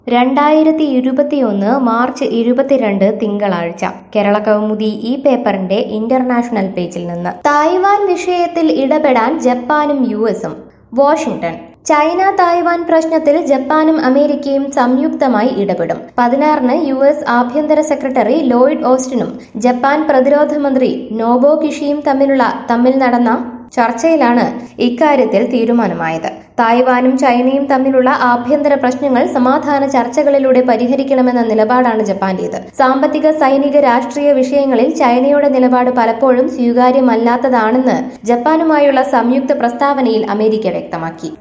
രണ്ടായിരത്തി ഇരുപത്തിയൊന്ന് മാർച്ച് ഇരുപത്തിരണ്ട് തിങ്കളാഴ്ച കേരള കൗമുദി ഈ പേപ്പറിന്റെ ഇന്റർനാഷണൽ പേജിൽ നിന്ന് തായ്വാൻ വിഷയത്തിൽ ഇടപെടാൻ ജപ്പാനും യു എസും വാഷിംഗ്ടൺ ചൈന തായ്വാൻ പ്രശ്നത്തിൽ ജപ്പാനും അമേരിക്കയും സംയുക്തമായി ഇടപെടും പതിനാറിന് യു എസ് ആഭ്യന്തര സെക്രട്ടറി ലോയിഡ് ഓസ്റ്റിനും ജപ്പാൻ പ്രതിരോധ മന്ത്രി നോബോ കിഷിയും തമ്മിലുള്ള തമ്മിൽ നടന്ന ചർച്ചയിലാണ് ഇക്കാര്യത്തിൽ തീരുമാനമായത് തായ്വാനും ചൈനയും തമ്മിലുള്ള ആഭ്യന്തര പ്രശ്നങ്ങൾ സമാധാന ചർച്ചകളിലൂടെ പരിഹരിക്കണമെന്ന നിലപാടാണ് ജപ്പാന്റേത് സാമ്പത്തിക സൈനിക രാഷ്ട്രീയ വിഷയങ്ങളിൽ ചൈനയുടെ നിലപാട് പലപ്പോഴും സ്വീകാര്യമല്ലാത്തതാണെന്ന് ജപ്പാനുമായുള്ള സംയുക്ത പ്രസ്താവനയിൽ അമേരിക്ക വ്യക്തമാക്കി